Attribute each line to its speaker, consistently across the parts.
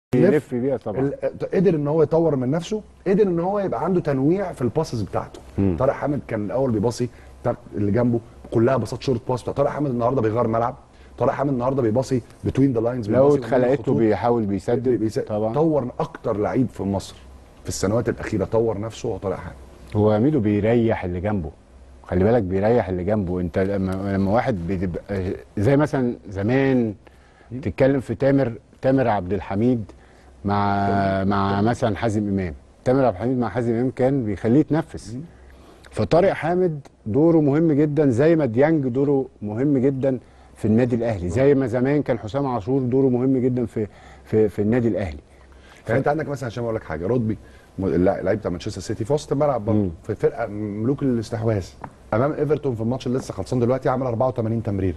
Speaker 1: يلف بيها طبعا
Speaker 2: ال- قدر ان هو يطور من نفسه قدر ان هو يبقى عنده تنويع في الباسز بتاعته طارق حامد كان الاول بيباصي طارق اللي جنبه كلها باصات شورت باس طارق حامد النهارده بيغير ملعب طارق حامد النهارده بيباصي بتوين ذا لاينز
Speaker 1: لو اتخلقت له بيحاول بيسدد طبعا
Speaker 2: طور اكتر لعيب في مصر في السنوات الاخيره طور نفسه هو طارق حامد
Speaker 1: هو ميدو بيريح اللي جنبه خلي بالك بيريح اللي جنبه انت لما لما واحد بتبقى زي مثلا زمان تتكلم في تامر تامر عبد الحميد مع مع مثلا حازم امام تامر عبد الحميد مع حازم امام كان بيخليه يتنفس فطارق حامد دوره مهم جدا زي ما ديانج دوره مهم جدا في النادي الاهلي زي ما زمان كان حسام عاشور دوره مهم جدا في في في النادي الاهلي
Speaker 2: يعني انت عندك مثلا عشان اقول لك حاجه رودبي م- اللاعب اللعيب بتاع مانشستر سيتي في وسط الملعب برضه في فرقه ملوك الاستحواذ امام ايفرتون في الماتش اللي لسه خلصان دلوقتي عمل 84 تمريره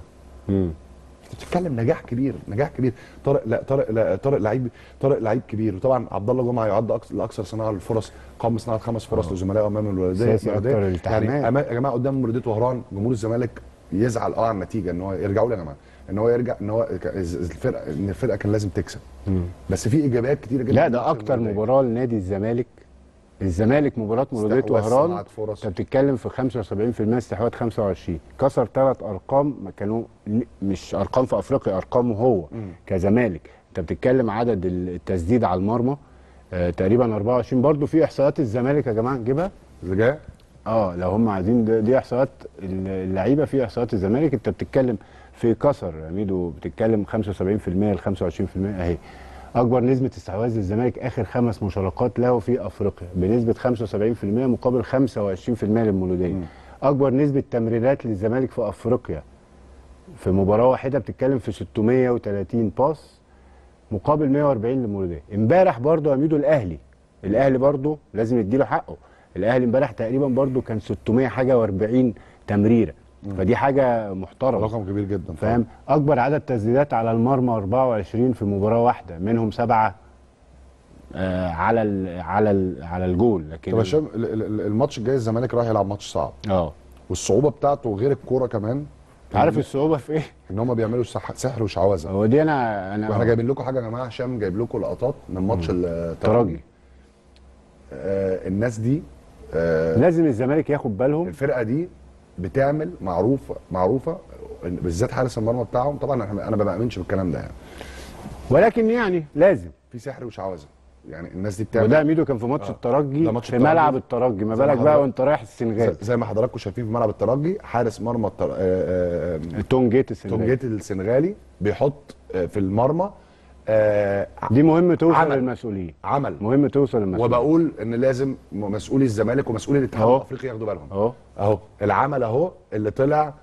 Speaker 2: انت بتتكلم نجاح كبير نجاح كبير طارق لا طارق لا طارق لعيب طارق لعيب كبير وطبعا عبد الله جمعه يعد أكثر- لاكثر صناعه للفرص قام بصناعه خمس فرص لزملائه امام الولديه
Speaker 1: أساسي
Speaker 2: الولدية.
Speaker 1: أكتر الالتحامات.
Speaker 2: يعني أما- يا جماعه قدام مولوديه وهران جمهور الزمالك يزعل اه على النتيجه ان هو يرجعوا لي يا جماعه ان هو يرجع ان هو ك- الفرقه ان الفرقه كان لازم تكسب بس في ايجابيات كتيره جدا
Speaker 1: لا
Speaker 2: في
Speaker 1: ده
Speaker 2: ماتش
Speaker 1: اكتر
Speaker 2: المولودية.
Speaker 1: مباراه لنادي الزمالك الزمالك مباراه مولوديه
Speaker 2: استحواذ،
Speaker 1: وهران
Speaker 2: صناعة فرص.
Speaker 1: انت بتتكلم في 75% استحواذ 25 كسر ثلاث ارقام ما كانوا ن- مش ارقام في افريقيا ارقامه هو كزمالك انت بتتكلم عدد التسديد على المرمى آه تقريبا 24 برضو في احصائيات الزمالك يا جماعه نجيبها
Speaker 2: اللي جاي
Speaker 1: اه لو هم عايزين ده- دي احصائيات اللعيبه في احصائيات الزمالك انت بتتكلم في كسر يا ميدو بتتكلم 75% ل 25% اهي اكبر نسبه استحواذ للزمالك اخر خمس مشاركات له في افريقيا بنسبه 75% مقابل 25% للمولوديه اكبر نسبه تمريرات للزمالك في افريقيا في مباراه واحده بتتكلم في 630 باس مقابل 140 للمولوديه امبارح برضو يا ميدو الاهلي الاهلي برضو لازم يديله حقه الاهلي امبارح تقريبا برضو كان 600 حاجه و40 تمريره فدي حاجه محترمه
Speaker 2: رقم كبير جدا
Speaker 1: فاهم اكبر عدد تسديدات على المرمى 24 في مباراه واحده منهم سبعه آه على ال على ال على الجول لكن
Speaker 2: طب يا هشام ال- ال- ال- الماتش الجاي الزمالك رايح يلعب ماتش صعب
Speaker 1: اه
Speaker 2: والصعوبه بتاعته غير الكوره كمان
Speaker 1: عارف الصعوبه في ايه؟
Speaker 2: ان هم بيعملوا سح- سحر وشعوذه
Speaker 1: هو دي انا انا
Speaker 2: واحنا جايبين لكم حاجه يا جماعه هشام جايب لكم لقطات من ماتش الترجي
Speaker 1: ترجي
Speaker 2: آه الناس دي آه
Speaker 1: لازم الزمالك ياخد بالهم
Speaker 2: الفرقه دي بتعمل معروفه معروفه إن- بالذات حارس المرمى بتاعهم طبعا احنا انا ما بامنش بالكلام ده يعني
Speaker 1: ولكن يعني لازم
Speaker 2: في سحر وشعوذه يعني الناس دي بتعمل
Speaker 1: وده ميدو كان في ماتش الترجي
Speaker 2: ده ماتش
Speaker 1: في
Speaker 2: الترجي.
Speaker 1: ملعب الترجي ما
Speaker 2: زي ما
Speaker 1: بالك بقى
Speaker 2: حضرتك-
Speaker 1: وانت رايح السنغال
Speaker 2: زي- زي ما حضراتكم شايفين في ملعب الترجي حارس مرمى التر... آه، آه، آه،
Speaker 1: تون جيت السنغال
Speaker 2: تونجيت السنغالي بيحط آه، في المرمى آه،
Speaker 1: دي مهم توصل
Speaker 2: عمل.
Speaker 1: للمسؤولين
Speaker 2: عمل
Speaker 1: مهم توصل للمسؤولين
Speaker 2: وبقول ان لازم مسؤولي الزمالك ومسؤولي الاتحاد
Speaker 1: أهو.
Speaker 2: الافريقي ياخدوا بالهم
Speaker 1: اهو
Speaker 2: اهو العمل اهو اللي طلع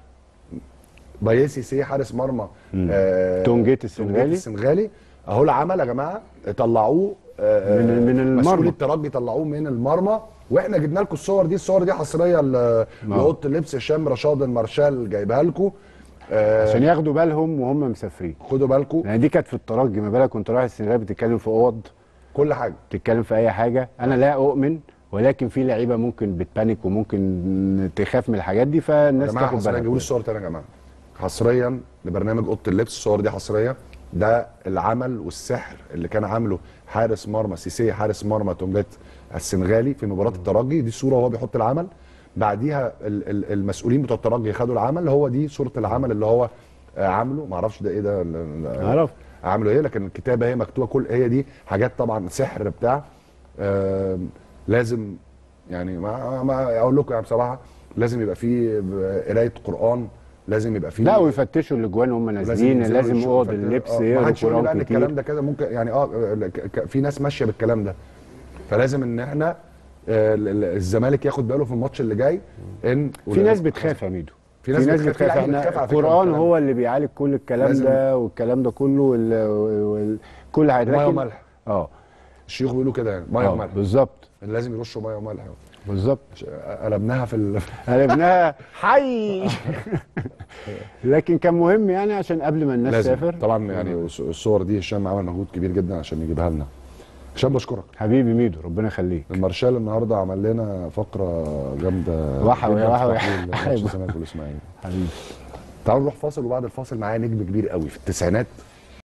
Speaker 2: بايسي سي حارس مرمى آه
Speaker 1: تونجيت
Speaker 2: تونجيت
Speaker 1: السنغالي
Speaker 2: السنغالي اهو العمل يا جماعه طلعوه آه
Speaker 1: من- من المرمى.
Speaker 2: مسؤولي الترجي طلعوه من المرمى واحنا جبنا لكم الصور دي الصور دي حصريه ل- لاوضه اللبس هشام رشاد المارشال جايبها لكم آه
Speaker 1: عشان ياخدوا بالهم وهم مسافرين
Speaker 2: خدوا بالكم
Speaker 1: يعني دي كانت في الترجي ما بالك وانت رايح السنغال بتتكلم في اوض
Speaker 2: كل حاجه
Speaker 1: بتتكلم في اي حاجه انا لا اؤمن ولكن في لعيبه ممكن بتبانيك وممكن تخاف من الحاجات دي
Speaker 2: يا
Speaker 1: فالناس
Speaker 2: جماعه
Speaker 1: تاخد
Speaker 2: حصريا
Speaker 1: بالها
Speaker 2: جيبوا لي الصور تاني يا جماعه حصريا لبرنامج اوضه اللبس الصور دي حصريه ده العمل والسحر اللي كان عامله حارس مرمى سيسي حارس مرمى تونجات السنغالي في مباراه الترجي دي صوره وهو بيحط العمل بعديها ال- ال- المسؤولين بتوع الترجي خدوا العمل هو دي صوره العمل اللي هو آه، عامله ما اعرفش ده ايه ده ال- ال-
Speaker 1: عرف.
Speaker 2: عامله ايه لكن الكتابه هي مكتوبه كل هي دي حاجات طبعا سحر بتاع آم، لازم يعني ما, ما اقول لكم يعني بصراحه لازم يبقى في قرايه قران لازم يبقى في
Speaker 1: لا ويفتشوا الاجوان وهم نازلين
Speaker 2: ينزلوا
Speaker 1: لازم
Speaker 2: يشوفوا
Speaker 1: اوض
Speaker 2: فكرة.
Speaker 1: اللبس
Speaker 2: آه، ما
Speaker 1: يقروا
Speaker 2: حدش يقول لي بقى
Speaker 1: قران
Speaker 2: ان الكلام
Speaker 1: كتير
Speaker 2: ده كده ممكن يعني اه ك- ك- في ناس ماشيه بالكلام ده فلازم ان احنا آه، ال- ال- الزمالك ياخد باله في الماتش اللي جاي ان
Speaker 1: في ناس بتخاف يا ميدو
Speaker 2: في ناس بتخاف، في لعيبة
Speaker 1: احنا
Speaker 2: بتخاف على فكرة من
Speaker 1: القران
Speaker 2: الكلام
Speaker 1: هو اللي بيعالج كل الكلام
Speaker 2: لازم-
Speaker 1: ده والكلام ده كله وال... وال... كل حاجه
Speaker 2: ميه
Speaker 1: لكن-
Speaker 2: وملح
Speaker 1: اه
Speaker 2: الشيوخ بيقولوا كده يعني ميه
Speaker 1: آه،
Speaker 2: وملح
Speaker 1: بالظبط
Speaker 2: لازم يرشوا ميه وملح
Speaker 1: بالظبط
Speaker 2: قلبناها في ال...
Speaker 1: قلبناها حي لكن كان مهم يعني عشان قبل ما الناس
Speaker 2: لازم
Speaker 1: تسافر
Speaker 2: طبعا يعني الصور دي هشام عمل مجهود كبير جدا عشان يجيبها لنا هشام بشكرك
Speaker 1: حبيبي ميدو ربنا يخليك
Speaker 2: المارشال النهارده عمل لنا فقره جامده
Speaker 1: وحوي-
Speaker 2: جداً في
Speaker 1: وحوي.
Speaker 2: تحليل ماتش
Speaker 1: أيوة.
Speaker 2: الزمالك والاسماعيلي
Speaker 1: حبيبي
Speaker 2: تعالوا نروح فاصل وبعد الفاصل معايا نجم كبير قوي في التسعينات